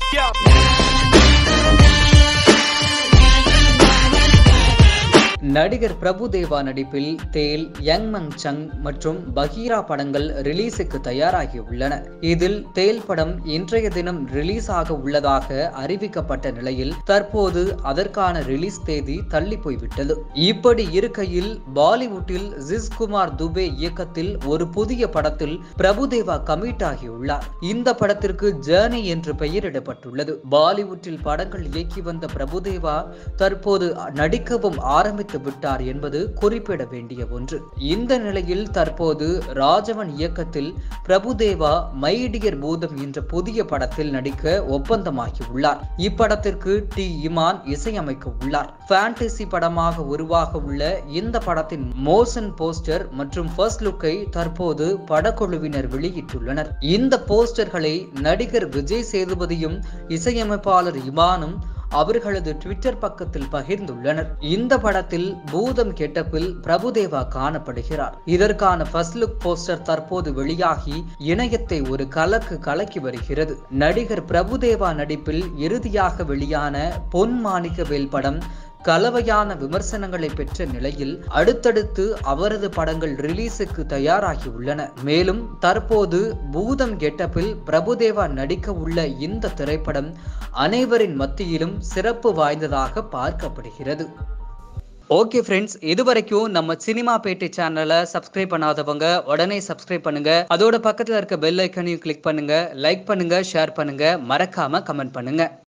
நடிகர் பிரபுதேவா நடிப்பில் தேல் யங் மங் சங் மற்றும் பகீரா படங்கள் ரிலீஸுக்கு தயாராகியுள்ளன இதில் தேல் படம் இன்றைய தினம் ரிலீஸ் ஆக உள்ளதாக அறிவிக்கப்பட்ட நிலையில் தற்போது அதற்கான ரிலீஸ் தேதி தள்ளி போய்விட்டது இப்படி இருக்கையில் பாலிவுட்டில் ஜிஸ் குமார் துபே இயக்கத்தில் ஒரு புதிய படத்தில் பிரபுதேவா கமிட் ஆகியுள்ளார் இந்த படத்திற்கு ஜேர்னி என்று பெயரிடப்பட்டுள்ளது பாலிவுட்டில் படங்கள் இயக்கி வந்த பிரபுதேவா தற்போது நடிக்கவும் ஆரம்பித்து விட்டார் என்பது குறிப்பிட வேண்டிய ஒன்று இந்த நிலையில் தற்போது ராஜவன் இயக்கத்தில் பிரபுதேவா மை டியர் பூதம் என்ற புதிய படத்தில் நடிக்க ஒப்பந்தமாகியுள்ளார் இப்படத்திற்கு டி இமான் இசையமைக்க உள்ளார் ஃபேண்டசி படமாக உருவாக உள்ள இந்த படத்தின் மோஷன் போஸ்டர் மற்றும் ஃபர்ஸ்ட் லுக்கை தற்போது படக்குழுவினர் வெளியிட்டுள்ளனர் இந்த போஸ்டர்களை நடிகர் விஜய் சேதுபதியும் இசையமைப்பாளர் இமானும் அவர்களது ட்விட்டர் பக்கத்தில் பகிர்ந்துள்ளனர் இந்த படத்தில் பூதம் கெட்டப்பில் பிரபுதேவா காணப்படுகிறார் இதற்கான ஃபர்ஸ்ட் லுக் போஸ்டர் தற்போது வெளியாகி இணையத்தை ஒரு கலக்கு கலக்கி வருகிறது நடிகர் பிரபுதேவா நடிப்பில் இறுதியாக வெளியான பொன் மாணிக்கவேல் படம் கலவையான விமர்சனங்களை பெற்ற நிலையில் அடுத்தடுத்து அவரது படங்கள் ரிலீஸுக்கு தயாராகி உள்ளன மேலும் தற்போது பூதம் கெட்டப்பில் பிரபுதேவா நடிக்க உள்ள இந்த திரைப்படம் அனைவரின் மத்தியிலும் சிறப்பு வாய்ந்ததாக பார்க்கப்படுகிறது ஓகே ஃப்ரெண்ட்ஸ் இது வரைக்கும் நம்ம சினிமா பேட்டை சேனலை சப்ஸ்கிரைப் பண்ணாதவங்க உடனே சப்ஸ்கிரைப் பண்ணுங்க அதோட பக்கத்தில் இருக்க பெல் ஐக்கனையும் கிளிக் பண்ணுங்க லைக் பண்ணுங்க ஷேர் பண்ணுங்க மறக்காம கமெண்ட் பண்ணுங்க